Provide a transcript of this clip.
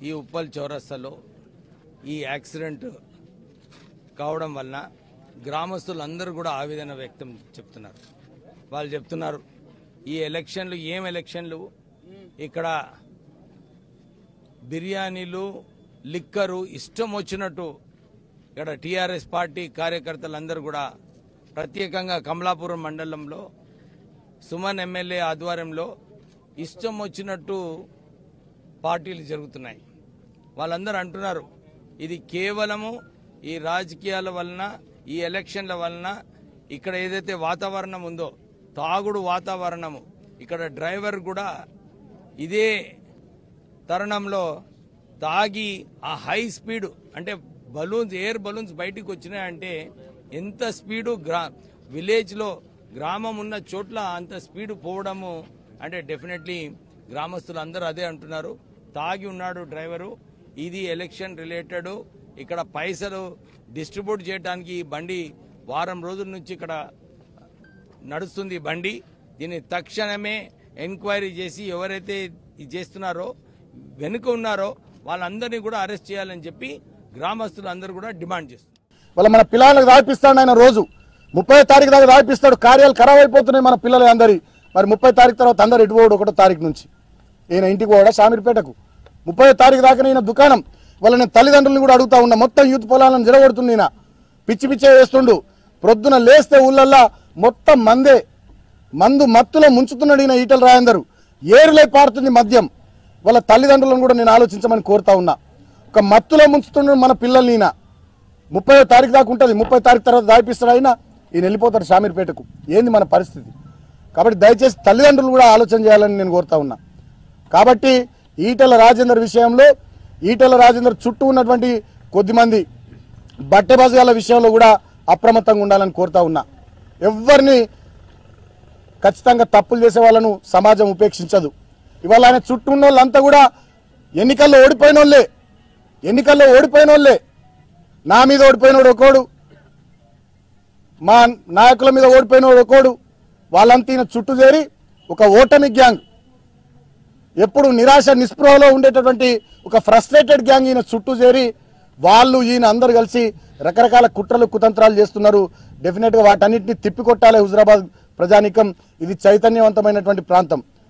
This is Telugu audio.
ఈ ఉప్పల్ చౌరస్తాలో ఈ యాక్సిడెంట్ కావడం వలన గ్రామస్తులందరూ కూడా ఆవేదన వ్యక్తం చెప్తున్నారు వాళ్ళు చెప్తున్నారు ఈ ఎలక్షన్లు ఏం ఎలక్షన్లు ఇక్కడ బిర్యానీలు లిక్కరు ఇష్టం వచ్చినట్టు ఇక్కడ టీఆర్ఎస్ పార్టీ కార్యకర్తలందరూ కూడా ప్రత్యేకంగా కమలాపురం మండలంలో సుమన్ ఎమ్మెల్యే ఆధ్వర్యంలో ఇష్టం వచ్చినట్టు పార్టీలు జరుగుతున్నాయి వాళ్ళందరూ అంటున్నారు ఇది కేవలము ఈ రాజకీయాల వలన ఈ ఎలక్షన్ల వలన ఇక్కడ ఏదైతే వాతావరణం ఉందో తాగుడు వాతావరణము ఇక్కడ డ్రైవర్ కూడా ఇదే తరుణంలో తాగి ఆ హై స్పీడ్ అంటే బలూన్స్ ఎయిర్ బలూన్స్ బయటికి వచ్చినాయంటే ఎంత స్పీడు గ్రా విలేజ్లో గ్రామం ఉన్న చోట్ల అంత స్పీడ్ పోవడము అంటే డెఫినెట్లీ గ్రామస్తులు అందరూ అదే అంటున్నారు తాగి ఉన్నాడు డ్రైవరు ఇది ఎలక్షన్ రిలేటెడ్ ఇక్కడ పైసలు డిస్ట్రిబ్యూట్ చేయడానికి ఈ బండి వారం రోజుల నుంచి ఇక్కడ నడుస్తుంది ఈ బండి దీన్ని తక్షణమే ఎంక్వైరీ చేసి ఎవరైతే ఇది చేస్తున్నారో వెనుక ఉన్నారో వాళ్ళందరినీ కూడా అరెస్ట్ చేయాలని చెప్పి గ్రామస్తులు అందరూ కూడా డిమాండ్ చేస్తున్నారు వాళ్ళ మన పిల్లలకు దాపిస్తాడు ఆయన రోజు ముప్పై తారీఖు దాకా దాపిస్తాడు కార్యాలు ఖరాబ్ అయిపోతున్నాయి మన పిల్లలు అందరి మరి ముప్పై తారీఖు తర్వాత అందరు ఇటు పోడు ఒకటో తారీఖు నుంచి ఈయన ఇంటికి పోవడా షామీర్పేటకు ముప్పై తారీఖు దాకా ఈయన దుకాణం వాళ్ళ నేను తల్లిదండ్రులను కూడా అడుగుతా ఉన్నా మొత్తం యూత్ పొలాలను జరగొడుతుంది ఈయన పిచ్చి పిచ్చే వేస్తుండు ప్రొద్దున లేస్తే ఊళ్ళల్లా మొత్తం మందే మందు మత్తులో ముంచుతున్నాడు ఈయన ఈటల రాయందరు ఏరులై పారుతుంది మద్యం వాళ్ళ తల్లిదండ్రులను కూడా నేను ఆలోచించమని కోరుతా ఉన్నా ఒక మత్తులో ముంచుతున్నాడు మన పిల్లల్ని ఈయన ముప్పై తారీఖు దాకా ఉంటుంది ముప్పై తారీఖు తర్వాత దాయిపిస్తాడు అయినా ఈయన వెళ్ళిపోతాడు షామీర్పేటకు ఏంది మన పరిస్థితి కాబట్టి దయచేసి తల్లిదండ్రులు కూడా ఆలోచన చేయాలని నేను కోరుతా ఉన్నా కాబట్టి ఈటల రాజేందర్ విషయంలో ఈటల రాజేందర్ చుట్టూ ఉన్నటువంటి కొద్దిమంది బట్టె బజాల విషయంలో కూడా అప్రమత్తంగా ఉండాలని కోరుతా ఉన్నా ఎవరిని ఖచ్చితంగా తప్పులు చేసే వాళ్ళను సమాజం ఉపేక్షించదు ఇవాళ ఆయన చుట్టూ ఉన్న వాళ్ళంతా కూడా ఎన్నికల్లో ఓడిపోయిన వాళ్ళే ఎన్నికల్లో ఓడిపోయిన వాళ్ళే నా మీద ఓడిపోయినోడు ఒకోడు మా నాయకుల మీద ఓడిపోయినోడు ఒకోడు వాళ్ళంతా ఈయన చుట్టూ చేరి ఒక ఓటమి గ్యాంగ్ ఎప్పుడు నిరాశ నిస్పృహలో ఉండేటటువంటి ఒక ఫ్రస్ట్రేటెడ్ గ్యాంగ్ ఈయన చుట్టూ చేరి వాళ్ళు ఈయన అందరు కలిసి రకరకాల కుట్రలు కుతంత్రాలు చేస్తున్నారు డెఫినెట్గా వాటన్నిటిని తిప్పికొట్టాలి హుజరాబాద్ ప్రజానికం ఇది చైతన్యవంతమైనటువంటి ప్రాంతం